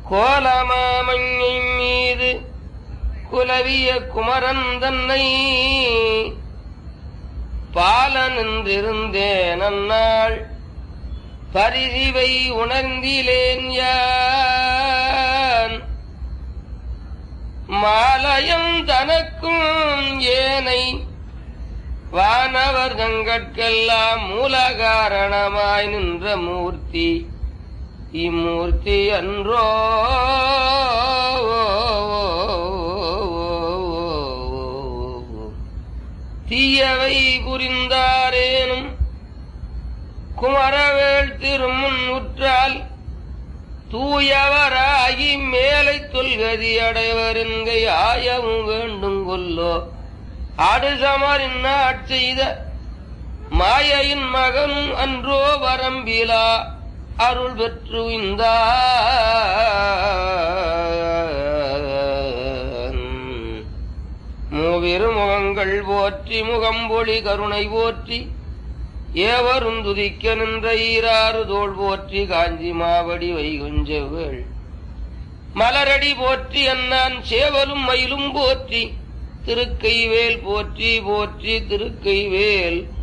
கோலமாமங்கை மீது குலவிய குமரன் தன்னை பாலனின்றிருந்தேன் அந்நாள் பரிசிவை உணர்ந்திலேன் யான் மாலயம் தனக்கும் ஏனை வானவர் தங்கட்கெல்லாம் மூல காரணமாய் நின்ற மூர்த்தி இம்மூர்த்தி அன்றோ தீயவை புரிந்தாரேனும் குமரவேள் திருமுன் உற்றால் தூயவராகி மேலை தொல்கதி அடைவர் என்கை ஆயவும் வேண்டும் கொல்லோ ஆடுசமரின் செய்த மாயையின் மகனும் அன்றோ வரம்பிலா அருள் பெற்று இந்த மூவிரு முகங்கள் போற்றி முகம்பொழி கருணை போற்றி ஏவரும் துதிக்க நின்ற ஈராறு தோள் போற்றி காஞ்சி மாவடி வைகுஞ்சவேள் மலரடி போற்றி அண்ணான் சேவலும் மயிலும் போற்றி திருக்கைவேல் போற்றி போற்றி திருக்கைவேல்